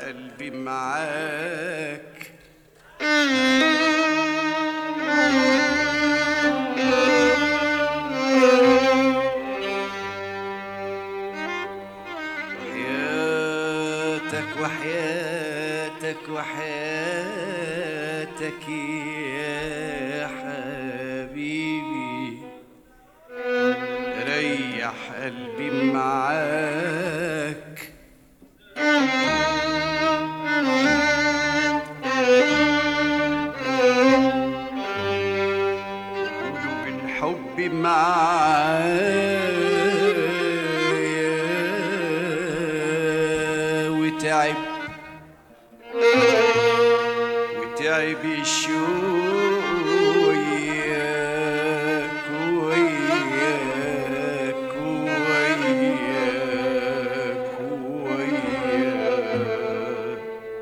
قلبي معاك حياتك وحياتك وحياتك يا حبيبي ريح قلبي معاك قلوب الحب معايا وتعب وتعب الشوق وياك وياك وياك وياك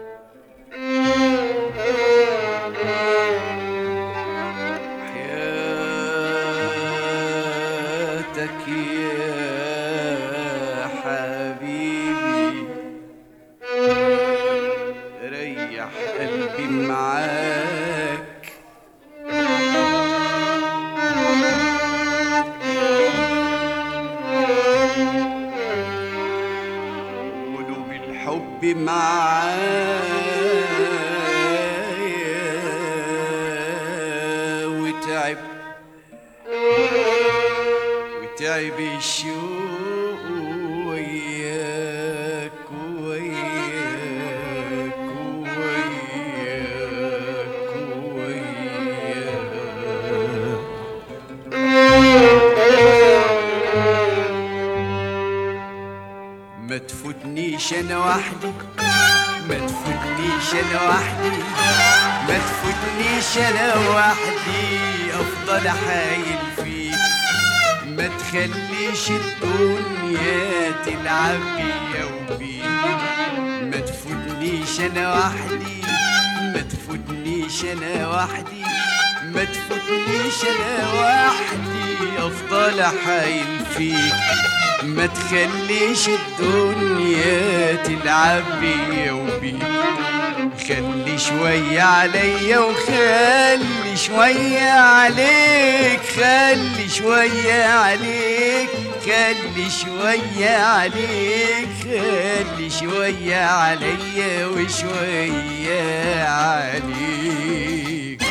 حياتك يا حبيبي ريح قلبي معاك قلوب الحب معايا وتعب وتعب الشوق وياك وياك وياك وياك ما تفوتنيش انا وحدي ما تفوتنيش انا وحدي ما تفوتنيش انا وحدي افضل حايل فيك ما تخليش الدنيا تلعب بيا وبيك ما تفوتنيش انا وحدي ما تفوتنيش انا وحدي ما تفوتنيش انا وحدي افضل حايل فيك ما تخليش الدنيا تلعب بيا وبيك خلي شوية عليا وخلي شوية عليك خلي شوية عليك خلي شوية عليك خلي شوية عليا وشوية عليك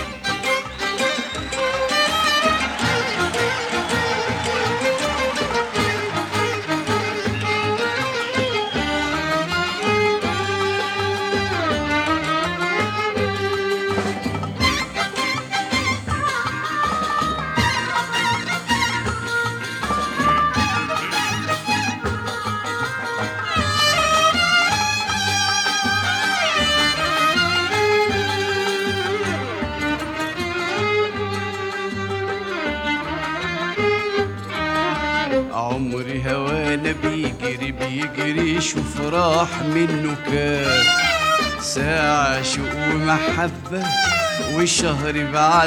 عمري هوانا بيجري بيجري شوف راح منه كام ساعة شوق ومحبة والشهر بعد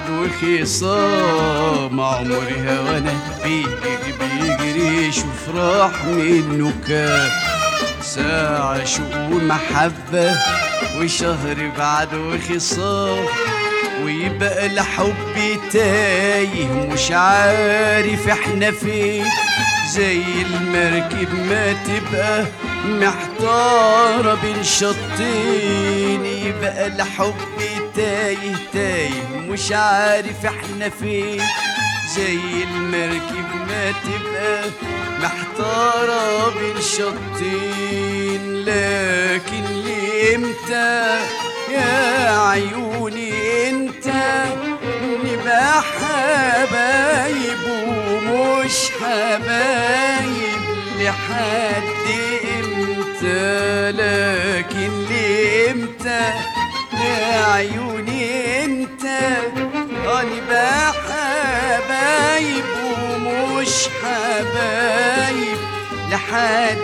وخصام عمري هوانا بيجري بيجري شوف راح منه كام ساعة شوق ومحبة وشهر بعد وخصام ويبقى الحب تايه مش عارف احنا فين زي المركب ما تبقى محتارة بين شطين يبقى الحب تايه تايه مش عارف احنا فين زي المركب ما تبقى محتارة بين شطين لكن لإمتى يا عيوني انت نبقى حبايب ومش حبايب لحد امتى لكن لامتى يا عيوني انت نبقى حبايب ومش حبايب لحد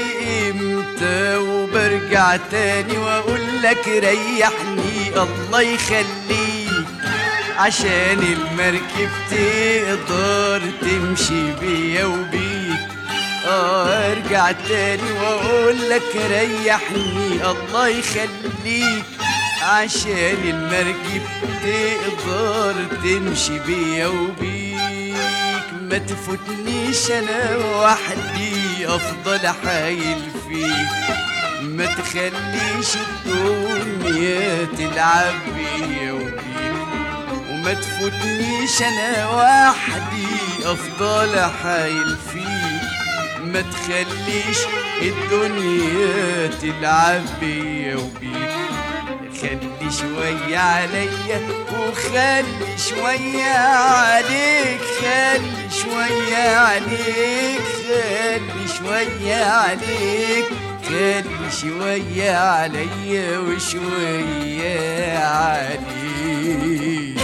امتى وبرجع تاني واقول لك ريحني الله يخليك عشان المركب تقدر تمشي بيا وبيك اه ارجع تاني واقول لك ريحني الله يخليك عشان المركب تقدر تمشي بيا وبيك ما تفوتنيش انا وحدي افضل حايل فيك ما تخليش الدنيا تلعب بيا وبيك وما تفوتنيش انا وحدي افضل حايل فيك ما تخليش الدنيا تلعب بيا وبيك خلي شوية عليا وخلي شوية عليك خلي شوية عليك خلي شوية عليك خلي شوية عليا وشوية عليك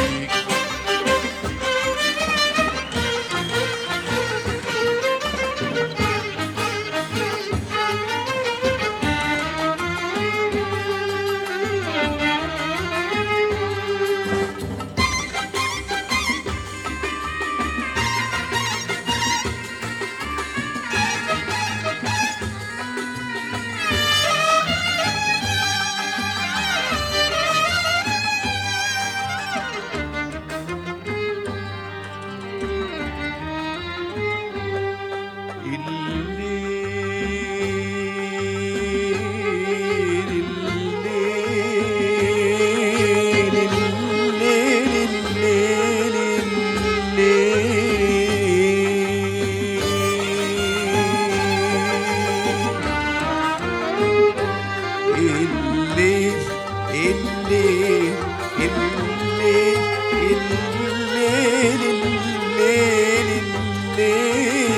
الليل الليل الليل الليل الليل الليل الليل الليل الليل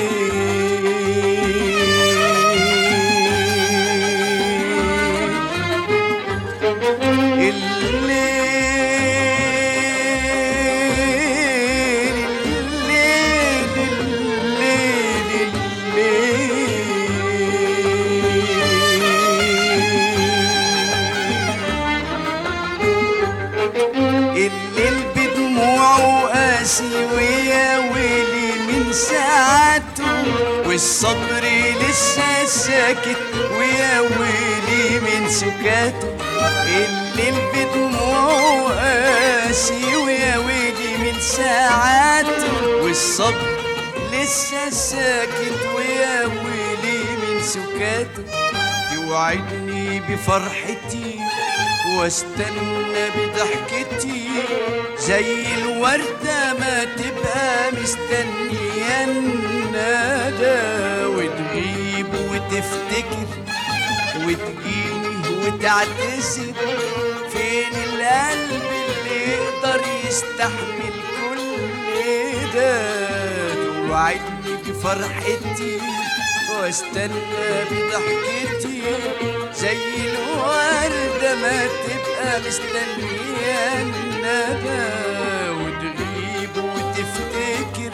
الليل الليل الليل الليل بدموعه قاسي ويا ويلي من ساعته والصبر لسه ساكت ويا ويلي من سكاته الليل بدموعه قاسي ويا ويلي من ساعته والصبر لسه ساكت ويا ويلي من سكاته توعدني بفرحتي واستنى بضحكتي زي الوردة ما تبقى مستنية الندى وتغيب وتفتكر وتجيني وتعتذر فين القلب اللي يقدر يستحمل كل ده توعدني بفرحتي واستنى بضحكتي زي الوردة ما تبقى مستنية الندى وتغيب وتفتكر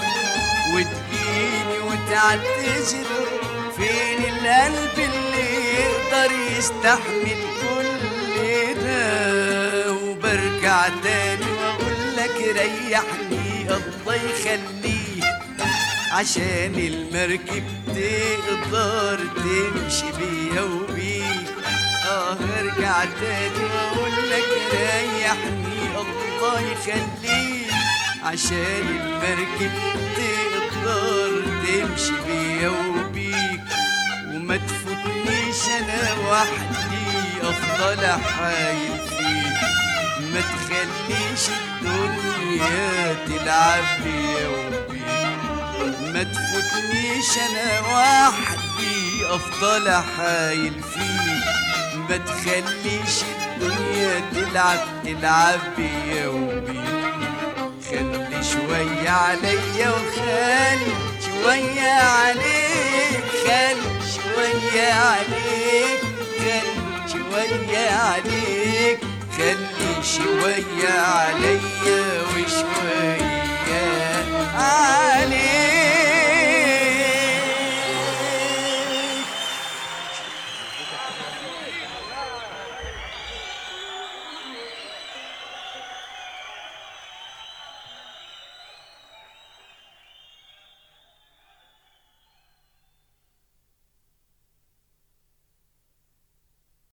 وتجيني وتعتذر فين القلب اللي يقدر يستحمل كل ده وبرجع تاني واقول لك ريحني الله يخليك عشان المركب تقدر تمشي بيا وبيك اه ارجع تاني واقول لك ريحني الله يخليك عشان المركب تقدر تمشي بيا وبيك وما تفوتنيش انا وحدي افضل حايل فيك ما تخليش الدنيا تلعب بيا وبيك ما تفوتنيش انا وحدي افضل حايل فيك ما تخليش الدنيا تلعب تلعب بيا وبيك خلي شوية عليا وخلي شوية عليك خلي شوية عليك خلي شوية عليك خلي شوية عليا وشوية عليك